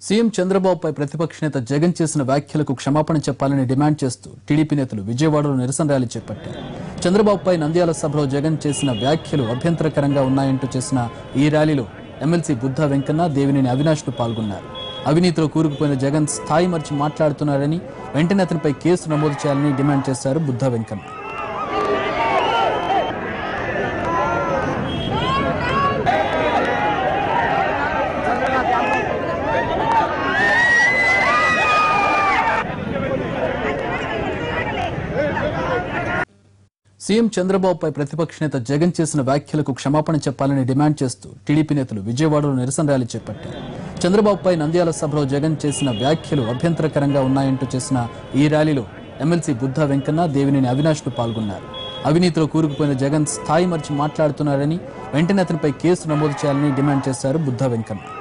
CM చంద్రబాబుపై ప్రతిపక్ష నేత జగన్ చేసిన వ్యాఖ్యలకు క్షమాపణ చెప్పాలని డిమాండ్ చేస్తూ టీడీపీ నేతలు విజయవాడలో నిరసన ర్యాలీ చేపట్టారు చంద్రబాబుపై నంద్యాల సభలో జగన్ చేసిన వ్యాఖ్యలు అభ్యంతరకరంగా ఉన్నాయంటూ చేసిన ఈ ర్యాలీలో ఎమ్మెల్సీ బుద్ధా వెంకన్న దేవినేని అవినాష్లు పాల్గొన్నారు అవినీతిలో కూరుకుపోయిన జగన్ స్థాయి మర్చి మాట్లాడుతున్నారని వెంటనే అతనిపై కేసు నమోదు చేయాలని డిమాండ్ చేశారు బుద్ధా వెంకన్న సీఎం చంద్రబాబుపై ప్రతిపక్ష నేత జగన్ చేసిన వ్యాఖ్యలకు క్షమాపణ చెప్పాలని డిమాండ్ చేస్తూ టీడీపీ నేతలు విజయవాడలో నిరసన ర్యాలీ చేపట్టారు చంద్రబాబుపై నంద్యాల సభలో జగన్ చేసిన వ్యాఖ్యలు అభ్యంతరకరంగా ఉన్నాయంటూ చేసిన ఈ ర్యాలీలో ఎమ్మెల్సీ బుద్ధా వెంకన్న దేవినేని అవినాష్లు పాల్గొన్నారు అవినీతిలో కూరుకుపోయిన జగన్ స్థాయి మర్చి మాట్లాడుతున్నారని వెంటనే అతనిపై కేసు నమోదు చేయాలని డిమాండ్ చేశారు బుద్ధా వెంకన్న